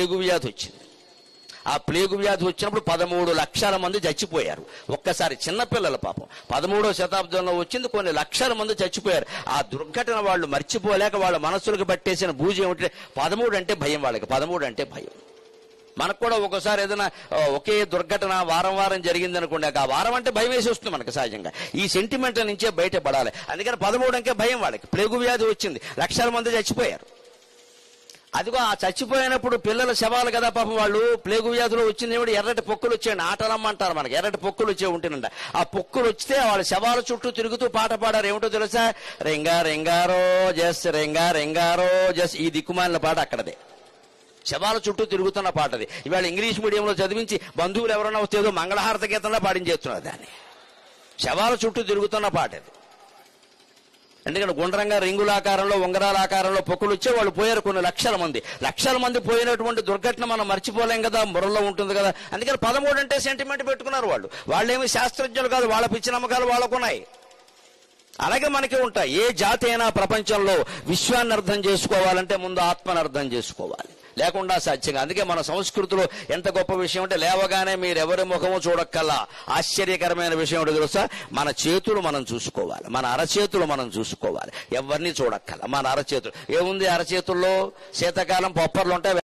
plague వ్యాధి వచ్చింది ఆ ప్లేగు వ్యాధి వచ్చినప్పుడు పదమూడు లక్షల మంది చచ్చిపోయారు ఒక్కసారి చిన్నపిల్లల పాపం పదమూడో శతాబ్దంలో వచ్చింది కొన్ని లక్షల మంది చచ్చిపోయారు ఆ దుర్ఘటన వాళ్ళు మర్చిపోలేక వాళ్ళ మనసులకు పట్టేసిన బూజ ఏమిటి పదమూడు అంటే భయం వాళ్ళకి పదమూడు అంటే భయం మనకు కూడా ఒకసారి ఏదైనా ఆ, ఒకే దుర్ఘటన వారం వారం జరిగింది అనుకోండి ఆ వారం అంటే భయం వేసి వస్తుంది మనకు సహజంగా ఈ సెంటిమెంట్ నుంచే బయటపడాలి అందుకని పదమూడు అంకే భయం వాళ్ళకి ప్లేగు వ్యాధి వచ్చింది లక్షల మంది చచ్చిపోయారు అదిగో ఆ చచ్చిపోయినప్పుడు పిల్లల శవాలు కదా పాపం వాళ్ళు ప్లేగు వ్యాధులు వచ్చింది ఏమిటి ఎర్రటి పొక్కులు వచ్చాయండి ఆటలమ్మంటారు మనకి ఎర్రటి పొక్కులు వచ్చే ఉంటేనంట ఆ పొక్కులు వస్తే వాళ్ళ శవాల చుట్టూ తిరుగుతూ పాట పాడారు ఏమిటో తెలుసా రెంగా రెంగారో జస్ రెంగా రెంగారో జస్ ఈ దిక్కుమాలిన పాట అక్కడదే శవాల చుట్టూ తిరుగుతున్న పాట అది ఇవాళ ఇంగ్లీష్ మీడియంలో చదివించి బంధువులు ఎవరైనా వస్తే ఏదో మంగళహారత గీతంలో పాడించేస్తున్నారు దాన్ని శవాల చుట్టూ తిరుగుతున్న పాట అది ఎందుకంటే గుండ్రంగా రింగుల ఆకారంలో ఉంగరాల ఆకారంలో పొక్కులు వచ్చే వాళ్ళు పోయారు కొన్ని లక్షల మంది లక్షల మంది పోయినటువంటి దుర్ఘటన మనం మర్చిపోలేం కదా బుర్రలో ఉంటుంది కదా అందుకని పదమూడు అంటే సెంటిమెంట్ పెట్టుకున్నారు వాళ్ళు వాళ్ళేమి శాస్త్రజ్ఞులు కాదు వాళ్ళ పిచ్చి నమ్మకాలు వాళ్ళకున్నాయి అలాగే మనకి ఉంటాయి ఏ జాతి అయినా ప్రపంచంలో విశ్వాన్ని అర్థం చేసుకోవాలంటే ముందు ఆత్మను అర్థం చేసుకోవాలి లేకుండా సాధ్యంగా అందుకే మన సంస్కృతిలో ఎంత గొప్ప విషయం అంటే లేవగానే మీరు ఎవరి ముఖము చూడక్కల్లా ఆశ్చర్యకరమైన విషయం ఏంటో తెలుసా మన చేతులు మనం చూసుకోవాలి మన అరచేతులు మనం చూసుకోవాలి ఎవరిని చూడక్కల మన అరచేతులు ఏముంది అరచేతుల్లో శీతాకాలం పొప్పర్లు ఉంటాయి